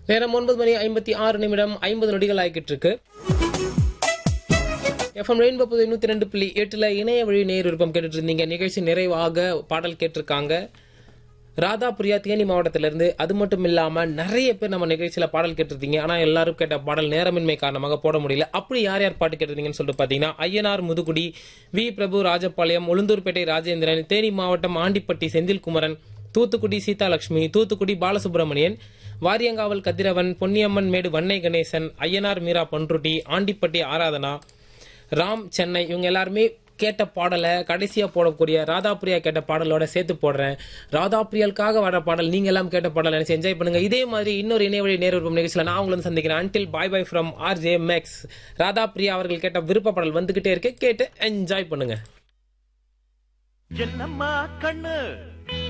நேரம் ஒன்பது மணி ஐம்பத்தி ஆறு நிமிடம் ஐம்பது நொடிகள் ஆகிக்கிட்டு இருக்கு எஃப்எம் ரெயின்போ புது நூத்தி ரெண்டு புள்ளி எட்டுல இணைய வழி நேர் விருப்பம் கேட்டுட்டு இருந்தீங்க நிகழ்ச்சி நிறைவாக பாடல் கேட்டிருக்காங்க ராதா பிரியா தேனி மாவட்டத்திலிருந்து அது மட்டும் இல்லாம நிறைய பேர் நம்ம நிகழ்ச்சியில பாடல் கேட்டிருந்தீங்க ஆனா எல்லாரும் கேட்ட பாடல் நேரமின்மை காரணமாக போட முடியல அப்படி யார் யார் பாட்டு கேட்டிருந்தீங்கன்னு சொல்லிட்டு பாத்தீங்கன்னா ஐயனார் முதுகுடி வி பிரபு ராஜபாளையம் உளுந்தூர்பேட்டை ராஜேந்திரன் தேனி மாவட்டம் ஆண்டிப்பட்டி செந்தில்குமரன் தூத்துக்குடி சீதாலட்சுமி தூத்துக்குடி பாலசுப்ரமணியன் வாரியங்காவல் கதிரவன் பொன்னியம்மன் மேடு வன்னை கணேசன் ஐயனார் மீரா பன்ருட்டி ஆண்டிப்பட்டி ஆராதனா ராம் சென்னை இவங்க எல்லாருமே கேட்ட பாடலை கடைசியா போடக்கூடிய ராதாபிரியா கேட்ட பாடலோட சேர்த்து போடுறேன் ராதாபிரியாவுக்காக வர பாடல் நீங்க எல்லாம் கேட்ட பாடல் நினைச்சு என்ஜாய் பண்ணுங்க இதே மாதிரி இன்னொரு இணையவழி நேரம் நிகழ்ச்சியில நான் உங்களை வந்து சந்திக்கிறேன் until bye bye from R J Max Radhapriya அவர்கள் கேட்ட விருப்ப பாடல் வந்துகிட்டே இருக்கு கேட்டு என்ஜாய் பண்ணுங்க என்னம்மா கண்ணு